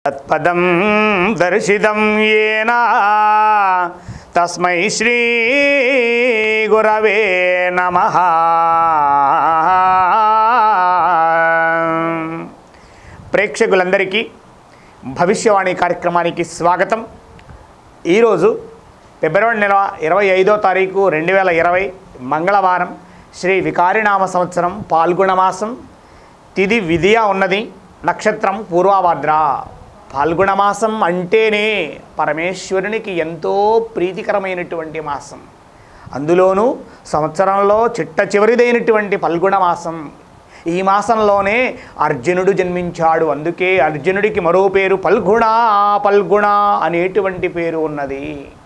తత్పదం దర్శితం ఏన తస్మై శ్రీ గురవే నమ ప్రేక్షకులందరికీ భవిష్యవాణి కార్యక్రమానికి స్వాగతం ఈరోజు ఫిబ్రవరి నెల ఇరవై ఐదో తారీఖు రెండు వేల ఇరవై మంగళవారం శ్రీ వికారినామ సంవత్సరం పాల్గొన మాసం తిది విధియ ఉన్నది నక్షత్రం పూర్వభద్ర పాల్గొన మాసం అంటేనే పరమేశ్వరునికి ఎంతో ప్రీతికరమైనటువంటి మాసం అందులోనూ సంవత్సరంలో చిట్ట చివరిదైనటువంటి పల్గుణ మాసం ఈ మాసంలోనే అర్జునుడు జన్మించాడు అందుకే అర్జునుడికి మరో పేరు పల్గుణ పల్గుణ అనేటువంటి పేరు ఉన్నది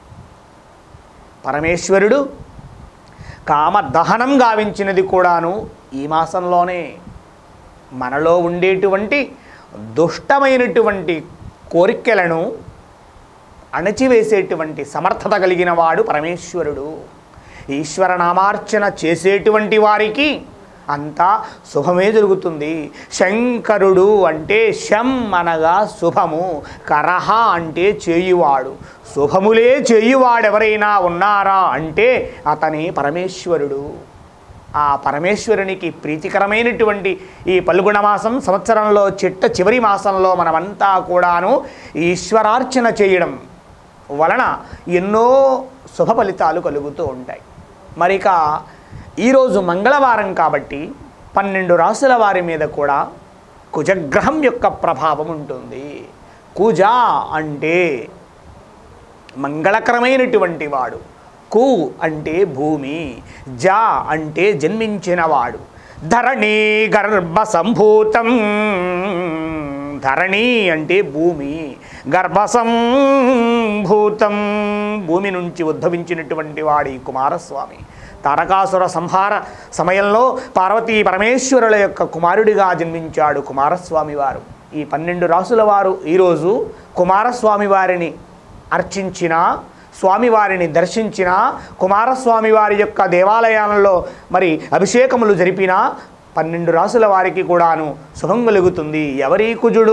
పరమేశ్వరుడు కామ దహనం గావించినది కూడాను ఈ మాసంలోనే మనలో ఉండేటువంటి దుష్టమైనటువంటి కోరికలను అణచివేసేటువంటి సమర్థత కలిగిన వాడు పరమేశ్వరుడు ఈశ్వర నామార్చన చేసేటువంటి వారికి అంతా శుభమే జరుగుతుంది శంకరుడు అంటే శం అనగా శుభము కరహ అంటే చేయువాడు శుభములే చేయువాడెవరైనా ఉన్నారా అంటే అతని పరమేశ్వరుడు ఆ పరమేశ్వరునికి ప్రీతికరమైనటువంటి ఈ పల్గుణ మాసం సంవత్సరంలో చిట్ట చివరి మాసంలో మనమంతా కూడాను ఈశ్వరార్చన చేయడం వలన ఎన్నో శుభ ఫలితాలు కలుగుతూ ఉంటాయి మరిక ఈరోజు మంగళవారం కాబట్టి పన్నెండు రాసుల వారి మీద కూడా కుజగ్రహం యొక్క ప్రభావం ఉంటుంది కుజ అంటే మంగళకరమైనటువంటి వాడు కు అంటే భూమి జ అంటే జన్మించినవాడు ధరణి గర్భ సంభూతం ధరణి అంటే భూమి గర్భ సంభూతం భూమి నుంచి ఉద్భవించినటువంటి వాడి కుమారస్వామి తారకాసుర సంహార సమయంలో పార్వతీ పరమేశ్వరుల యొక్క కుమారుడిగా జన్మించాడు కుమారస్వామి వారు ఈ పన్నెండు రాసుల వారు ఈరోజు కుమారస్వామి వారిని అర్చించిన స్వామివారిని దర్శించిన కుమారస్వామి వారి యొక్క దేవాలయాలలో మరి అభిషేకములు జరిపిన పన్నెండు రాసుల వారికి కూడాను శుభం కలుగుతుంది ఎవరి కుజుడు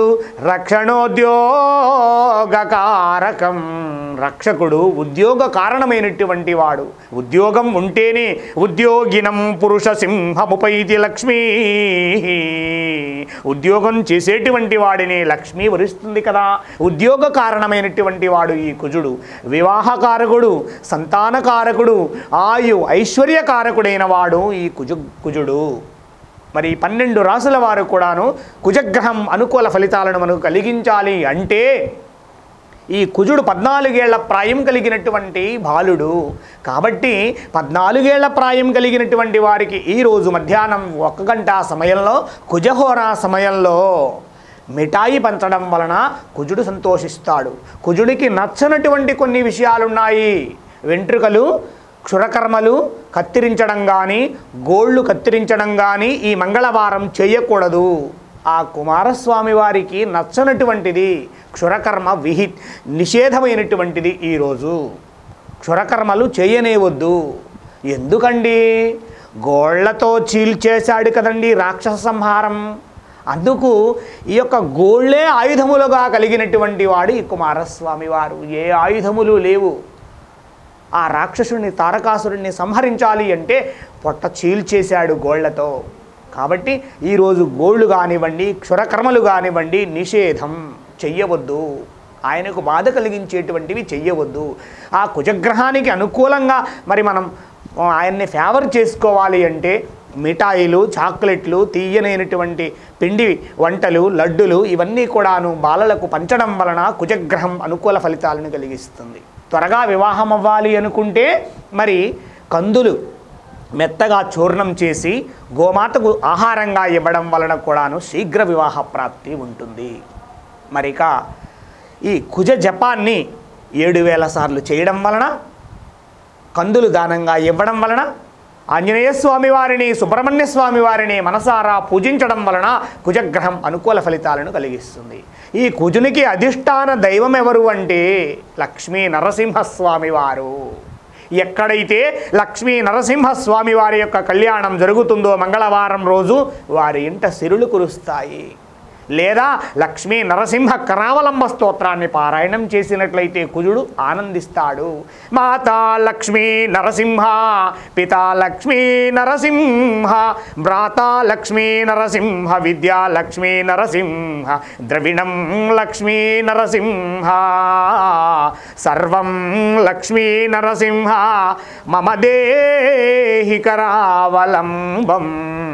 రక్షణోద్యోగకారకం రక్షకుడు ఉద్యోగ కారణమైనటువంటి వాడు ఉద్యోగం ఉంటేనే ఉద్యోగినం పురుష సింహముపైతి లక్ష్మీ ఉద్యోగం చేసేటువంటి వాడిని లక్ష్మి వరిస్తుంది కదా ఉద్యోగ కారణమైనటువంటి వాడు ఈ కుజుడు వివాహకారకుడు సంతానకారకుడు ఆయు ఐశ్వర్యకారకుడైన వాడు ఈ కుజు కుజుడు మరి పన్నెండు రాసుల వారు కూడాను కుజగ్రహం అనుకూల ఫలితాలను మనకు కలిగించాలి అంటే ఈ కుజుడు పద్నాలుగేళ్ల ప్రాయం కలిగినటువంటి బాలుడు కాబట్టి పద్నాలుగేళ్ల ప్రాయం కలిగినటువంటి వారికి ఈరోజు మధ్యాహ్నం ఒక గంట సమయంలో కుజహోరా సమయంలో మిఠాయి పంచడం వలన కుజుడు సంతోషిస్తాడు కుజుడికి నచ్చనటువంటి కొన్ని విషయాలున్నాయి వెంట్రుకలు క్షురకర్మలు కత్తిరించడం కానీ గోళ్ళు కత్తిరించడం కానీ ఈ మంగళవారం చేయకూడదు ఆ కుమారస్వామి వారికి నచ్చనటువంటిది క్షురకర్మ విహి నిషేధమైనటువంటిది ఈరోజు క్షురకర్మలు చేయనేవద్దు ఎందుకండి గోళ్లతో చీల్చేశాడు కదండి రాక్షస సంహారం అందుకు ఈ యొక్క గోళ్ళే ఆయుధములుగా కలిగినటువంటి వాడు ఈ కుమారస్వామి వారు ఏ ఆయుధములు లేవు ఆ రాక్షసుడిని తారకాసురుడిని సంహరించాలి అంటే పొట్ట చీల్చేశాడు గోళ్లతో కాబట్టి ఈరోజు గోళ్ళు కానివ్వండి క్షురకర్మలు కానివ్వండి నిషేధం చెయ్యవద్దు ఆయనకు బాధ కలిగించేటువంటివి చెయ్యవద్దు ఆ కుజగ్రహానికి అనుకూలంగా మరి మనం ఆయన్ని ఫేవర్ చేసుకోవాలి అంటే మిఠాయిలు చాక్లెట్లు తీయనైనటువంటి పిండి వంటలు లడ్డులు ఇవన్నీ కూడాను బాలలకు పంచడం వలన కుజగ్రహం అనుకూల ఫలితాలను కలిగిస్తుంది త్వరగా వివాహం అవ్వాలి అనుకుంటే మరి కందులు మెత్తగా చూర్ణం చేసి గోమాతకు ఆహారంగా ఇవ్వడం వలన కూడాను శీఘ్ర వివాహ ప్రాప్తి ఉంటుంది మరిక ఈ కుజ జపాన్ని ఏడు వేల సార్లు చేయడం వలన కందులు దానంగా ఇవ్వడం వలన ఆంజనేయ స్వామి వారిని సుబ్రహ్మణ్య స్వామి వారిని మనసారా పూజించడం వలన కుజగ్రహం అనుకూల ఫలితాలను కలిగిస్తుంది ఈ కుజునికి అధిష్టాన దైవం ఎవరు అంటే లక్ష్మీ నరసింహస్వామి వారు ఎక్కడైతే లక్ష్మీ నరసింహస్వామి వారి యొక్క కళ్యాణం జరుగుతుందో మంగళవారం రోజు వారి ఇంట సిరులు కురుస్తాయి లేదా లక్ష్మీ నరసింహ కరావలంబ స్తోత్రాన్ని పారాయణం చేసినట్లయితే కుజుడు ఆనందిస్తాడు మాతా లక్ష్మీ నరసింహ పితా లక్ష్మీ నరసింహ భ్రాతా లక్ష్మీ నరసింహ విద్యా లక్ష్మీ నరసింహ ద్రవిణం లక్ష్మీ నరసింహ సర్వం లక్ష్మీ నరసింహ మమ దేహి కరావలంబం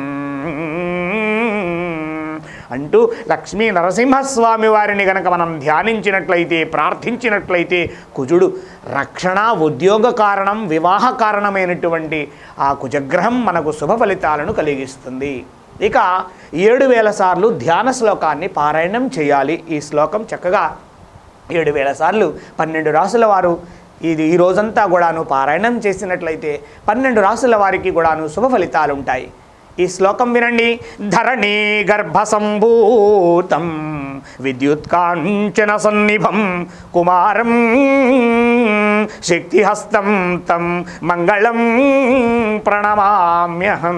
అంటూ లక్ష్మీ నరసింహస్వామి వారిని గనక మనం ధ్యానించినట్లయితే ప్రార్థించినట్లయితే కుజుడు రక్షణ ఉద్యోగ కారణం వివాహ కారణమైనటువంటి ఆ కుజగ్రహం మనకు శుభ ఫలితాలను కలిగిస్తుంది ఇక ఏడు వేల సార్లు ధ్యాన శ్లోకాన్ని పారాయణం చేయాలి ఈ శ్లోకం చక్కగా ఏడు వేల సార్లు పన్నెండు రాసుల వారు ఇది ఈ రోజంతా కూడాను పారాయణం చేసినట్లయితే పన్నెండు రాసుల వారికి కూడాను శుభ ఫలితాలు ఉంటాయి ఈ శ్లోకం వినండి ధరణి గర్భసంభూతం విద్యుత్కాంచన సన్నిభం కుమారం శక్తిహస్తం తం మంగళం ప్రణమామ్యహం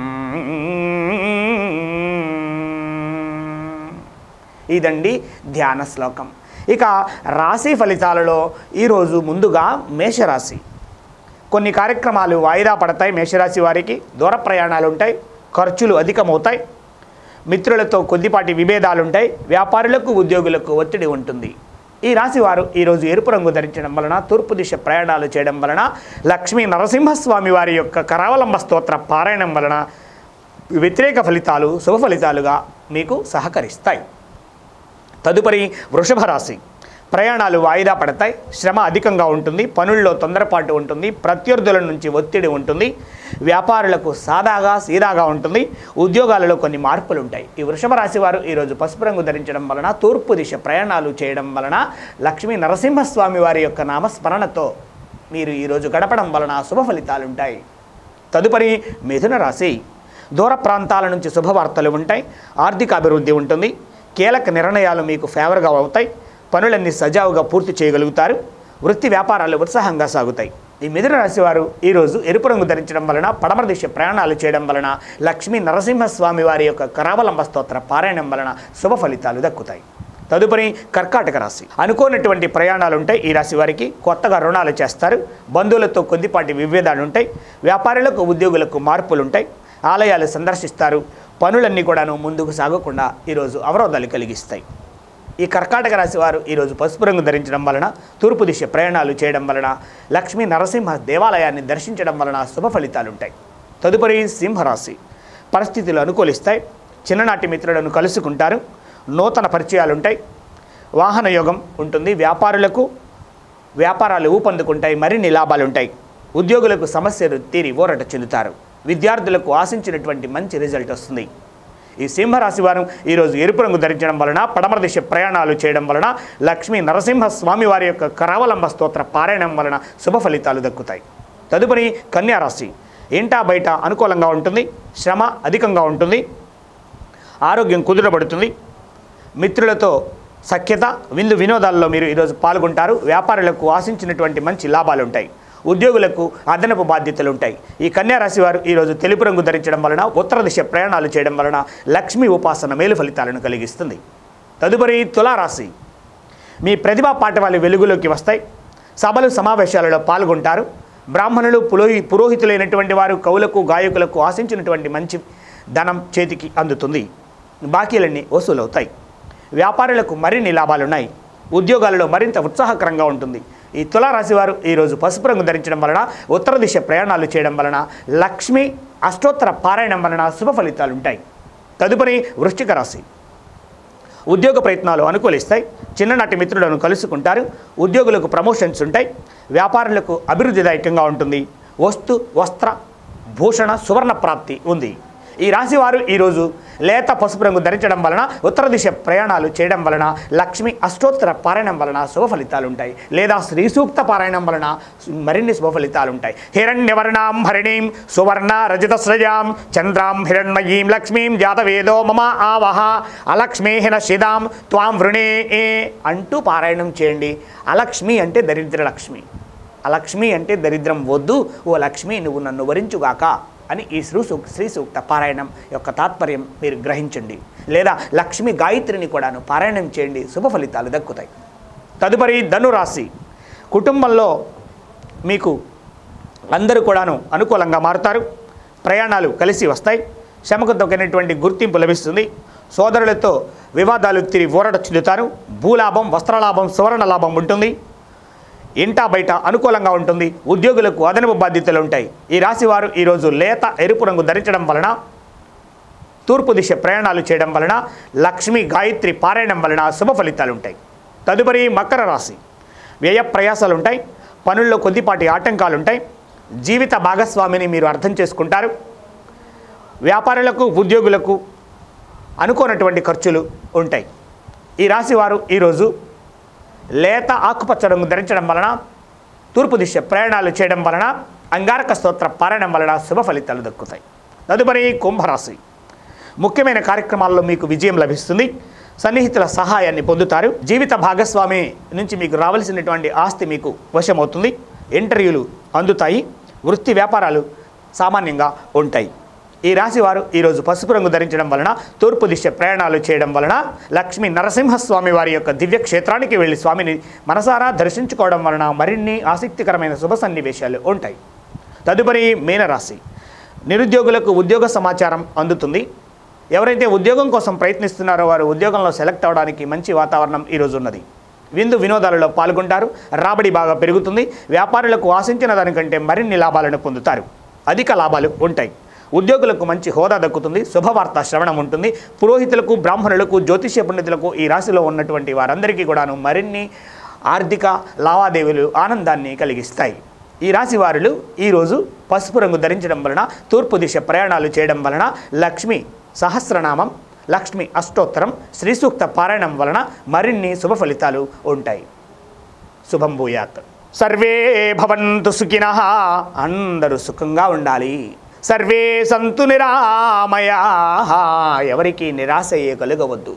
ఇదండి ధ్యాన శ్లోకం ఇక రాశి ఫలితాలలో ఈరోజు ముందుగా మేషరాశి కొన్ని కార్యక్రమాలు వాయిదా పడతాయి మేషరాశి వారికి దూర ప్రయాణాలు ఉంటాయి ఖర్చులు అధికమవుతాయి మిత్రులతో కొద్దిపాటి విభేదాలు ఉంటాయి వ్యాపారులకు ఉద్యోగులకు ఒత్తిడి ఉంటుంది ఈ రాశి వారు ఈరోజు ఎరుపు రంగు ధరించడం వలన తూర్పు దిశ ప్రయాణాలు చేయడం వలన లక్ష్మీ నరసింహస్వామి వారి యొక్క కరావలంబ స్తోత్ర పారాయణం వలన వ్యతిరేక ఫలితాలు శుభ ఫలితాలుగా మీకు సహకరిస్తాయి తదుపరి వృషభ రాశి ప్రయాణాలు వాయిదా పడతాయి శ్రమ అధికంగా ఉంటుంది పనుల్లో తొందరపాటు ఉంటుంది ప్రత్యర్థుల నుంచి ఒత్తిడి ఉంటుంది వ్యాపారులకు సాదాగా సీదాగా ఉంటుంది ఉద్యోగాలలో కొన్ని మార్పులు ఉంటాయి ఈ వృషభ రాశి వారు ఈరోజు పసుపు రంగు ధరించడం వలన తూర్పు దిశ ప్రయాణాలు చేయడం వలన లక్ష్మీ నరసింహస్వామి వారి యొక్క నామస్మరణతో మీరు ఈరోజు గడపడం వలన శుభ ఫలితాలు ఉంటాయి తదుపరి మిథున రాశి దూర ప్రాంతాల నుంచి శుభవార్తలు ఉంటాయి ఆర్థిక అభివృద్ధి ఉంటుంది కీలక నిర్ణయాలు మీకు ఫేవర్గా అవుతాయి పనులన్నీ సజావుగా పూర్తి చేయగలుగుతారు వృత్తి వ్యాపారాలు ఉత్సాహంగా సాగుతాయి ఈ మిథున రాశి వారు ఈరోజు ఎరుపు రంగు ధరించడం వలన పడమర దిశ ప్రయాణాలు చేయడం వలన లక్ష్మీ నరసింహస్వామి వారి యొక్క కరావలంబ స్తోత్ర పారాయణం వలన శుభ ఫలితాలు దక్కుతాయి తదుపరి కర్కాటక రాశి అనుకోనటువంటి ప్రయాణాలు ఉంటాయి ఈ రాశి వారికి కొత్తగా రుణాలు చేస్తారు బంధువులతో కొద్దిపాటి విభేదాలు ఉంటాయి వ్యాపారులకు ఉద్యోగులకు మార్పులు ఉంటాయి ఆలయాలు సందర్శిస్తారు పనులన్నీ కూడాను ముందుకు సాగకుండా ఈరోజు అవరోధాలు కలిగిస్తాయి ఈ కర్కాటక రాశి వారు ఈరోజు పసుపు రంగు ధరించడం వలన తూర్పు దిశ ప్రయాణాలు చేయడం వలన లక్ష్మీ నరసింహ దేవాలయాన్ని దర్శించడం వలన శుభ ఫలితాలు ఉంటాయి తదుపరి సింహరాశి పరిస్థితులు అనుకూలిస్తాయి చిన్ననాటి మిత్రులను కలుసుకుంటారు నూతన పరిచయాలు ఉంటాయి వాహన యోగం ఉంటుంది వ్యాపారులకు వ్యాపారాలు ఊపందుకుంటాయి మరిన్ని లాభాలు ఉంటాయి ఉద్యోగులకు సమస్యలు తీరి ఊరట చెందుతారు విద్యార్థులకు ఆశించినటువంటి మంచి రిజల్ట్ వస్తుంది ఈ సింహరాశి వారు ఈరోజు ఎరుపు రంగు ధరించడం వలన పడమర దిశ ప్రయాణాలు చేయడం వలన లక్ష్మీ నరసింహ స్వామి వారి యొక్క కరావలంబ స్తోత్ర పారాయణం వలన శుభ ఫలితాలు దక్కుతాయి తదుపరి కన్యా రాశి ఇంటా బయట అనుకూలంగా ఉంటుంది శ్రమ అధికంగా ఉంటుంది ఆరోగ్యం కుదురబడుతుంది మిత్రులతో సఖ్యత విందు వినోదాల్లో మీరు ఈరోజు పాల్గొంటారు వ్యాపారులకు ఆశించినటువంటి మంచి లాభాలు ఉంటాయి ఉద్యోగులకు అదనపు బాధ్యతలు ఉంటాయి ఈ కన్యా రాశి వారు ఈరోజు తెలుపు రంగు ధరించడం వలన ఉత్తర దిశ ప్రయాణాలు చేయడం వలన లక్ష్మీ ఉపాసన మేలు ఫలితాలను కలిగిస్తుంది తదుపరి తులారాశి మీ ప్రతిభా పాఠవాలు వెలుగులోకి వస్తాయి సభలు సమావేశాలలో పాల్గొంటారు బ్రాహ్మణులు పురోహి పురోహితులైనటువంటి వారు కవులకు గాయకులకు ఆశించినటువంటి మంచి ధనం చేతికి అందుతుంది బాకీలన్నీ వసూలవుతాయి వ్యాపారులకు మరిన్ని లాభాలున్నాయి ఉద్యోగాలలో మరింత ఉత్సాహకరంగా ఉంటుంది ఈ తులారాశి వారు ఈరోజు పసుపు రంగు ధరించడం వలన ఉత్తర దిశ ప్రయాణాలు చేయడం వలన లక్ష్మి అష్టోత్తర పారాయణం వలన శుభ ఫలితాలు ఉంటాయి తదుపరి వృశ్చిక రాశి ఉద్యోగ ప్రయత్నాలు అనుకూలిస్తాయి చిన్ననాటి మిత్రులను కలుసుకుంటారు ఉద్యోగులకు ప్రమోషన్స్ ఉంటాయి వ్యాపారులకు అభివృద్ధిదాయకంగా ఉంటుంది వస్తు వస్త్ర భూషణ సువర్ణ ప్రాప్తి ఉంది ఈ రాశి వారు ఈరోజు లేత పసుపు రంగు ధరించడం వలన ఉత్తర దిశ ప్రయాణాలు చేయడం వలన లక్ష్మి అష్టోత్తర పారాయణం వలన శుభ ఫలితాలు ఉంటాయి లేదా శ్రీ సూక్త పారాయణం వలన మరిన్ని శుభ ఫలితాలు ఉంటాయి హిరణ్యవర్ణాం హరిణీం సువర్ణ రజత స్రజాం చంద్రాం హిరణ్మయీం లక్ష్మీం జాతవేదో మమ ఆవహ అలక్ష్మీహిన శిదాం త్వాం వృణే ఏ అంటూ పారాయణం చేయండి అలక్ష్మి అంటే దరిద్ర లక్ష్మి అలక్ష్మి అంటే దరిద్రం వద్దు ఓ లక్ష్మి నువ్వు నన్ను వరించుగాక అని ఈ శ్రీ సూక్ శ్రీ సూక్త పారాయణం యొక్క తాత్పర్యం మీరు గ్రహించండి లేదా లక్ష్మి గాయత్రిని కూడాను పారాయణం చేయండి శుభ ఫలితాలు దక్కుతాయి తదుపరి ధనురాశి కుటుంబంలో మీకు అందరూ కూడాను అనుకూలంగా మారుతారు ప్రయాణాలు కలిసి వస్తాయి శ్రమకు తొక్కినటువంటి గుర్తింపు లభిస్తుంది సోదరులతో వివాదాలు తిరిగి ఊరట చెందుతారు భూలాభం వస్త్రలాభం సువర్ణ లాభం ఉంటుంది ఇంటా బయట అనుకూలంగా ఉంటుంది ఉద్యోగులకు అదనపు బాధ్యతలు ఉంటాయి ఈ రాశి వారు ఈరోజు లేత ఎరుపు రంగు ధరించడం వలన తూర్పు దిశ ప్రయాణాలు చేయడం వలన లక్ష్మి గాయత్రి పారాయణం వలన శుభ ఫలితాలు ఉంటాయి తదుపరి మకర రాశి వ్యయ ప్రయాసాలు ఉంటాయి పనుల్లో కొద్దిపాటి ఆటంకాలు ఉంటాయి జీవిత భాగస్వామిని మీరు అర్థం చేసుకుంటారు వ్యాపారులకు ఉద్యోగులకు అనుకోనటువంటి ఖర్చులు ఉంటాయి ఈ రాశి వారు ఈరోజు లేత ఆకుపచ్చ రంగు ధరించడం వలన తూర్పు దిశ ప్రయాణాలు చేయడం వలన అంగారక స్తోత్ర పారాయణం వలన శుభ ఫలితాలు దక్కుతాయి తదుపరి కుంభరాశి ముఖ్యమైన కార్యక్రమాల్లో మీకు విజయం లభిస్తుంది సన్నిహితుల సహాయాన్ని పొందుతారు జీవిత భాగస్వామి నుంచి మీకు రావాల్సినటువంటి ఆస్తి మీకు వశమవుతుంది ఇంటర్వ్యూలు అందుతాయి వృత్తి వ్యాపారాలు సామాన్యంగా ఉంటాయి ఈ రాశి వారు ఈరోజు పసుపు రంగు ధరించడం వలన తూర్పు దిశ ప్రయాణాలు చేయడం వలన లక్ష్మీ నరసింహస్వామి వారి యొక్క దివ్య క్షేత్రానికి వెళ్ళి స్వామిని మనసారా దర్శించుకోవడం వలన మరిన్ని ఆసక్తికరమైన శుభ సన్నివేశాలు ఉంటాయి తదుపరి మీనరాశి నిరుద్యోగులకు ఉద్యోగ సమాచారం అందుతుంది ఎవరైతే ఉద్యోగం కోసం ప్రయత్నిస్తున్నారో వారు ఉద్యోగంలో సెలెక్ట్ అవ్వడానికి మంచి వాతావరణం ఈరోజు ఉన్నది విందు వినోదాలలో పాల్గొంటారు రాబడి బాగా పెరుగుతుంది వ్యాపారులకు ఆశించిన దానికంటే మరిన్ని లాభాలను పొందుతారు అధిక లాభాలు ఉంటాయి ఉద్యోగులకు మంచి హోదా దక్కుతుంది శుభవార్త శ్రవణం ఉంటుంది పురోహితులకు బ్రాహ్మణులకు జ్యోతిష్య పండితులకు ఈ రాశిలో ఉన్నటువంటి వారందరికీ కూడాను మరిన్ని ఆర్థిక లావాదేవీలు ఆనందాన్ని కలిగిస్తాయి ఈ రాశి వారులు ఈరోజు పసుపు రంగు ధరించడం వలన తూర్పు దిశ ప్రయాణాలు చేయడం వలన లక్ష్మి సహస్రనామం లక్ష్మి అష్టోత్తరం శ్రీ సూక్త పారాయణం వలన మరిన్ని శుభ ఫలితాలు ఉంటాయి శుభం భూయాత్ సర్వే భవంతు సుఖిన అందరూ సుఖంగా ఉండాలి సర్వే సంతు నిరామయా ఎవరికి నిరాశ అయ్యే కలగవద్దు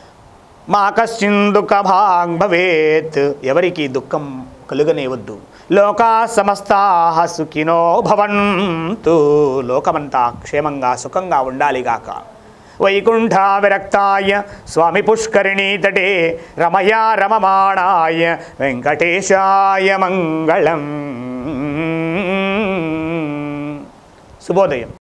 మా కశ్చిన్ దుఃఖ భాగ్ భవేత్ ఎవరికి దుఃఖం కలుగనేవద్దు లోకా సమస్తా సుఖినో భవంతు లోకమంతా క్షేమంగా సుఖంగా ఉండాలిగాక వైకుంఠ విరక్తాయ స్వామి పుష్కరిణీ తటే రమయా రమమాణాయ వెంకటేశాయ మంగళం శుభోదయం